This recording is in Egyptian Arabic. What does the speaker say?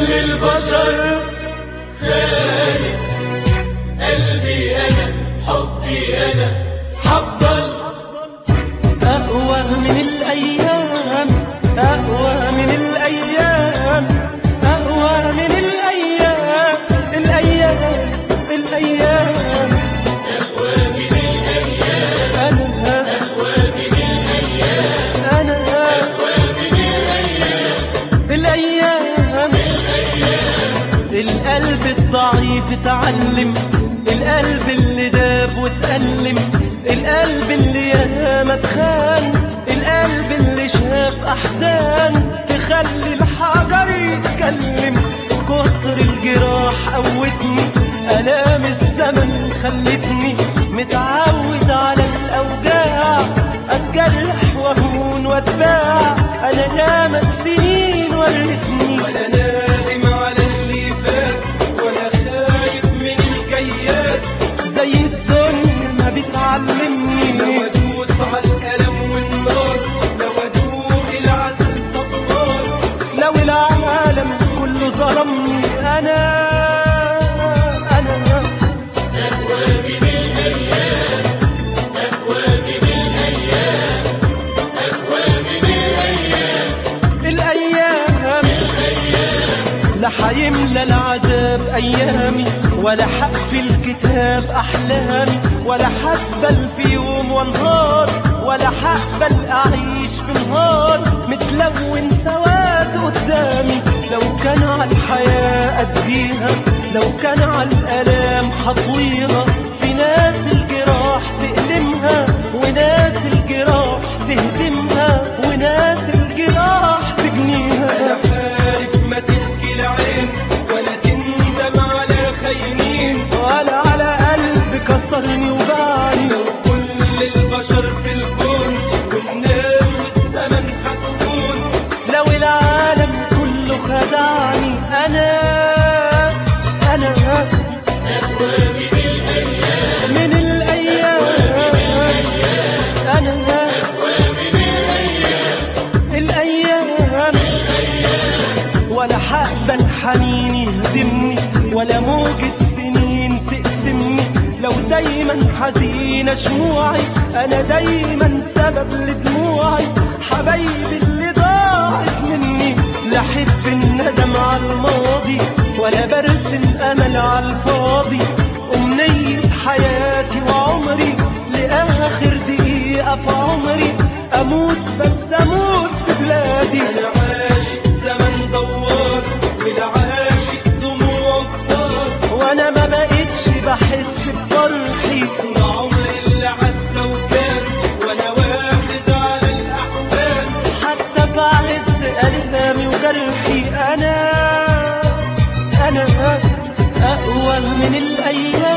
كل البشر خالد قلبي أنا حبي أنا حفضل أقوى من الأيام أقوى من الأيام أقوى من الأيام الأيام الأيام أقوى من الأيام أنا أقوى من الأيام أنا أقوى من الأيام الأيام القلب الضعيف اتعلم القلب اللي داب واتألم القلب اللي ياما اتخان القلب اللي شاف أحزان تخلي الحجر يتكلم كتر الجراح قوتني آلام الزمن خلتني متعود على الأوجاع أتجرح وأهون وأتباع أنا ياما السنين ورتني ولا نادم على اللي فات ولا خايف من الجيات زي الدنيا ما بتعلمني لو ادوس على القلم والنار لو ادوق العسل صبار لو العالم كله ظلمني أنا أنا أقوى من الأيام أقوى من الأيام أقوى من الأيام الأيام لا حيملى العذاب أيامي ولا حقفل الكتاب أحلامي ولا حقبل في يوم وانهار ولا حقبل أعيش في نهار متلون سواد قدامي لو كان على الحياة أديها لو كان على الآلام حطويها في ناس الجراح تألمها وناس الجراح تهدمها وناس الجراح تجنيها انا حارب ما تبكي العين ولا تندم على خاينين ولا على قلب كسرني وباعني لو كل البشر في الكون والناس والزمن هتكون لو العالم كله خدعني انا انا أقوى من الأيام من الايام انا أقوى من الأيام الايام ولا حقبل حنين يهدمني ولا موجة سنين تقسمني لو دايما حزينة شموعي انا دايما سبب لدموعي حبايبي اللي ضاعت مني لا احب الندم على الماضي ولا برسم امل على الفاضي امنية حياتي وعمري لاخر دقيقة في عمري اموت بس اموت في بلادي انا عاشق زمن دوار والعاشق دموع كتار وانا ما بقتش بحس بفرحي طول عمري اللي عدى وكان وانا واخد على الاحزان حتى في عز ألمي وجرحي أنا أنا أقوى من الأيام